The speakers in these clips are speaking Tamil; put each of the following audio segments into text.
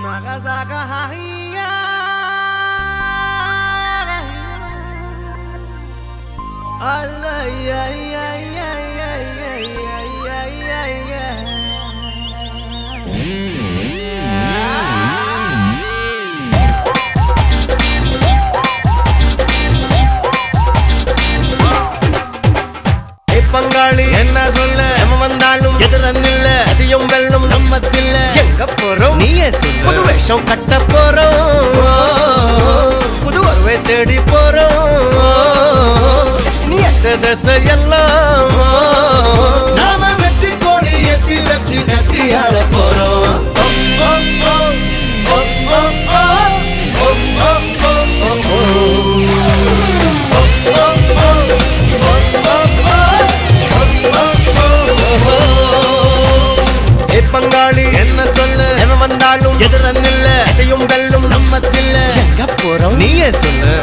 ஏய் பங்காளி என்ன சொல்ல நம்ம வந்தாலும் எதிரன்னில்ல அதிகம் வெள்ளம் நம்மத்தில்ல எங்க போறோம் நீயே சொல்லு புது வேஷம் கட்ட போறோம் புது வருவை தேடி போறோம் நீ அத்த தசை எல்லாம் நாம வெற்றி கோடி எத்தி வச்சு கட்டி ஆட போறோம் ஏய் பங்காளி என்ன சொல்ல எவன் வந்தாலும் எதிரன்னில்ல எதையும் வெல்லும் நம்மத்தில்ல எங்க போறோம் நீயே சொல்லு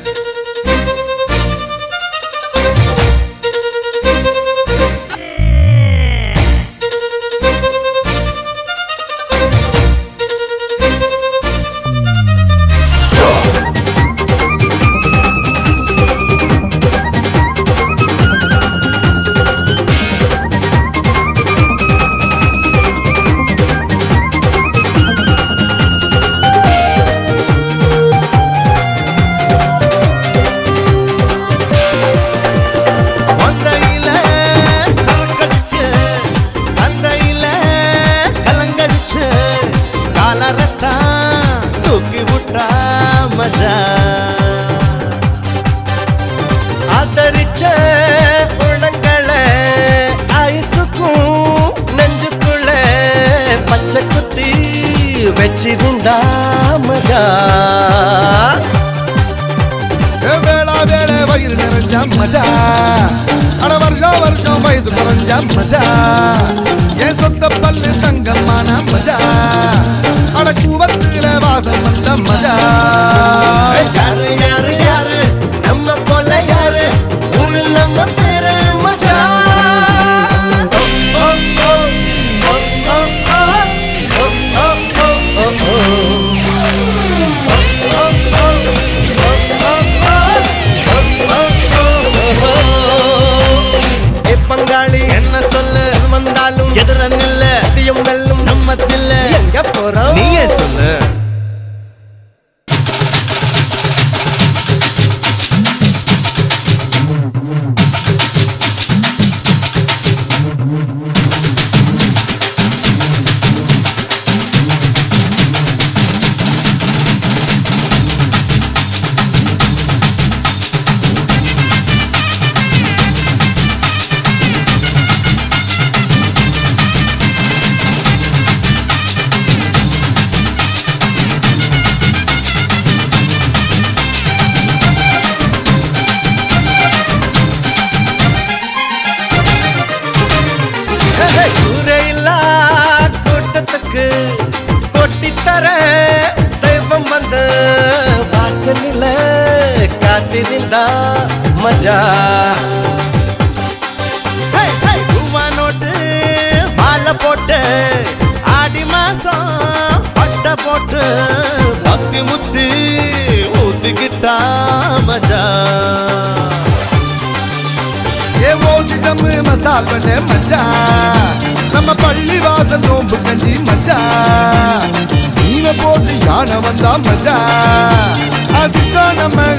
மந்தையில சரக்கடிச்சு சந்தையில கலங்கடிச்சு காலரத்தான் தூக்கி விட்டா மஜா ஆதரிச்ச உள்ளங்களை ஐசுக்கும் நெஞ்சுக்குள்ள பச்சை குத்தி வச்சிருந்தா மஜா வேளா வேளை வயிறு நிறைஞ்ச மஜா அட வருஷம் வருஷம் வயது குறைஞ்ச மஜா என் சொந்த பல்லு தங்கமான மஜா அட கூவத்தில வாசம் வந்த மஜா யாரு யாரு யாரு நம்ம போல யாரு ஊரில் நம்ம பேரு மஜா ஓ, ஓ, ஓ, ஓ, ஓ, ஓ, ஓ, ஓ, ஓ, ஓ, ஓ. ஏ பங்காளி என்ன சொல்லு வந்தாலும் எதிரன்னில்ல அதிகம் வெல்லும் நம்மத்தில்ல எங்க போறோம் நீயே சொல்லு கூரையில்லா கூட்டத்துக்கு கொட்டித்தர தெய்வம் வந்த வாசலில காத்திருந்தா மஜா ஹேய், ஹேய், ரூபா நோட்டு மாலை போட்டு ஆடி மாசம் பட்டை போட்டு பக்தி முத்தி ஊத்திக்கிட்டா மஜா ஏ ஓசி தம்மு மசால் பண்ண மஜா நம்ம பள்ளி வாசல் நோம்பு கஞ்சி மஜா நீன போட்டு யானை வந்தா மஜா அதுதான் நம்ம